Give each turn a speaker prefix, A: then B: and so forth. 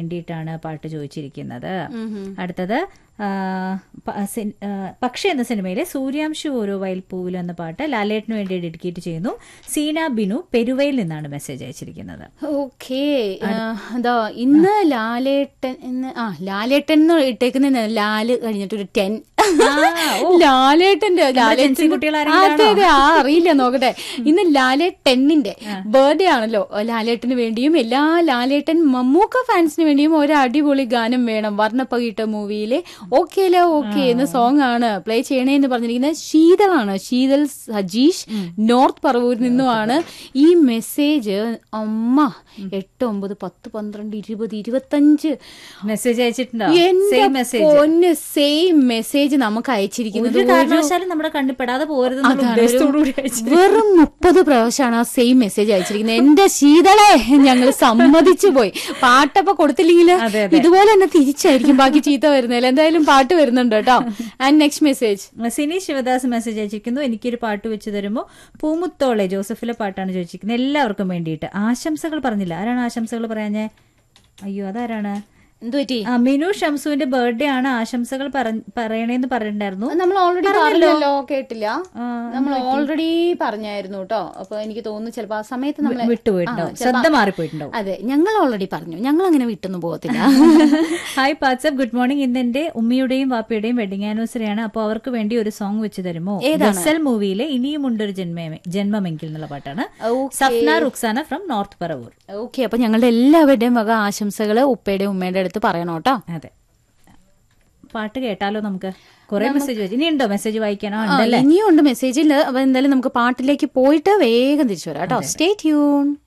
A: വേണ്ടിയിട്ടാണ് പാട്ട് ചോദിച്ചിരിക്കുന്നത് അടുത്തത് ആ, പ- സിൻ- ആ, പക്ഷി എന്ന സിനിമയിലെ സൂര്യാംശു ഓരോ വയൽപ്പൂവിൽ എന്ന പാട്ട് ലാലേട്ടിന് വേണ്ടി ഡെഡിക്കേറ്റ് ചെയ്യുന്നു സീന ബിനു പെരുവയിൽ നിന്നാണ് മെസ്സേജ് അയച്ചിരിക്കുന്നത്
B: ഓക്കേ അതോ ഇന്ന് ലാലേട്ടൻ എന്ന് ആ ലാലേട്ടൻ എന്ന് ഇട്ടേക്കുന്ന ലാല് കഴിഞ്ഞിട്ടൊരു ടെൻ ലാലേട്ടന്റെ
A: ജെൻസി കുട്ടികൾ ആരെങ്കിലും
B: അതെ അതെ ആ അറിയില്ല നോക്കട്ടെ ഇന്ന് ലാലേ ടെന്നിന്റെ ബർത്ത്ഡേ ആണല്ലോ ലാലേട്ടന് വേണ്ടിയും എല്ലാ ലാലേട്ടൻ മമ്മൂക്ക ഫാൻസിന് വേണ്ടിയും ഒരു അടിപൊളി ഗാനം വേണം വർണ്ണപ്പകിട്ട മൂവിയിലെ ഓക്കേല ഓക്കെ എന്ന സോങ് ആണ് പ്ലേ ചെയ്യണേ എന്ന് പറഞ്ഞിരിക്കുന്നത് ശീതളാണ് ശീതൾ സജീഷ് നോർത്ത് പറവൂരിൽ നിന്നുമാണ് ഈ മെസ്സേജ് അമ്മ എട്ട് ഒമ്പത് പത്ത് പന്ത്രണ്ട് ഇരുപത് ഇരുപത്തഞ്ച്
A: മെസ്സേജ് അയച്ചിട്ടുണ്ടോ
B: എന്റെ
A: സെയിം മെസ്സേജ്
B: പൊന്ന് സെയിം മെസ്സേജ് നമുക്ക് അയച്ചിരിക്കുന്നത്
A: ഒരു കാരണവശാലും നമ്മുടെ കണ്ണിൽ പെടാതെ പോരുതെന്നുള്ള
B: അതാണ്
A: ഉദ്ദേശത്തോടു കൂടി
B: ഒരു വെറും മുപ്പത് പ്രാവശ്യമാണ് ആ സെയിം മെസ്സേജ് അയച്ചിരിക്കുന്നത് എന്റെ ശീതളെ ഞങ്ങൾ സമ്മതിച്ചു പോയി പാട്ടപ്പൊ കൊടുത്തില്ലെങ്കിൽ
A: അതെ,
B: ഇതുപോലെ തന്നെ തിരിച്ചായിരിക്കും ബാക്കി ചീത്ത വരുന്നില്ല എന്തായാലും പാട്ട് വരുന്നുണ്ട് കേട്ടോ and next message
A: Sini Sivadas message അയച്ചിരിക്കുന്നു എനിക്കൊരു പാട്ട് വെച്ച് തരുമോ പൂമുത്തോളെ ജോസഫിലെ പാട്ടാണ് ചോദിച്ചിരിക്കുന്നത് എല്ലാവർക്കും വേണ്ടിയിട്ട് ആശംസകൾ പറഞ്ഞില്ല ആരാണ് ആശംസകൾ പറയാഞ്ഞേ അയ്യോ അതാരാണ്
B: എന്തു പറ്റി
A: ആ മിനു ഷംസുവിന്റെ ബർത്ത്ഡേ ആണ് ആശംസകൾ പറ- പറയണേന്ന് പറഞ്ഞിട്ടുണ്ടായിരുന്നു
B: നമ്മൾ ഓൾറെഡി പറഞ്ഞല്ലോ കേട്ടില്ല
A: ആ,
B: നമ്മൾ ഓൾറെഡി പറഞ്ഞായിരുന്നു കേട്ടോ അപ്പൊ എനിക്ക് തോന്നുന്നു ചിലപ്പോ ആ സമയത്ത് നമ്മൾ
A: വിട്ടുപോയിട്ടുണ്ടാവും ശ്രദ്ധ മാറിപ്പോയിട്ടുണ്ടാവും
B: അതെ ഞങ്ങൾ ഓൾറെഡി പറഞ്ഞു ഞങ്ങൾ അങ്ങനെ വിട്ടൊന്നും പോകത്തില്ല
A: ഹായ് പാത്സപ്പ് ഗുഡ് മോർണിംഗ് ഇന്ന് എന്റെ ഉമ്മയുടെയും വാപ്പയുടെയും വെഡിങ് ആനിവേഴ്സറി ആണ് അപ്പൊ അവർക്ക് വേണ്ടി ഒരു സോങ് വെച്ച് തരുമോ ഗസൽ മൂവിയിലെ ഇനിയും ഉണ്ടൊരു ജന്മ ജന്മമെങ്കിൽ എന്നുള്ള പാട്ടാണ്
B: Okay.
A: Safna Ruksana from North Paravur
B: okay അപ്പൊ ഞങ്ങളുടെ എല്ലാവരുടെയും വക ആശംസകള് ഉപ്പയുടെയും ഉമ്മയുടെ അടുത്ത് പറയണം കേട്ടോ
A: അതെ പാട്ട് കേട്ടാലോ നമുക്ക് കുറെ മെസ്സേജ് വെച്ചു ഇനി ഉണ്ടോ മെസ്സേജ് വായിക്കാനോ
B: ആ,
A: ഉണ്ടല്ലേ
B: ഇനിയും ഉണ്ട് മെസ്സേജിൽ അപ്പൊ എന്തായാലും നമുക്ക് പാട്ടിലേക്ക് പോയിട്ട് വേഗം തിരിച്ചു വരാം കേട്ടോ സ്റ്റേ ട്യൂൺ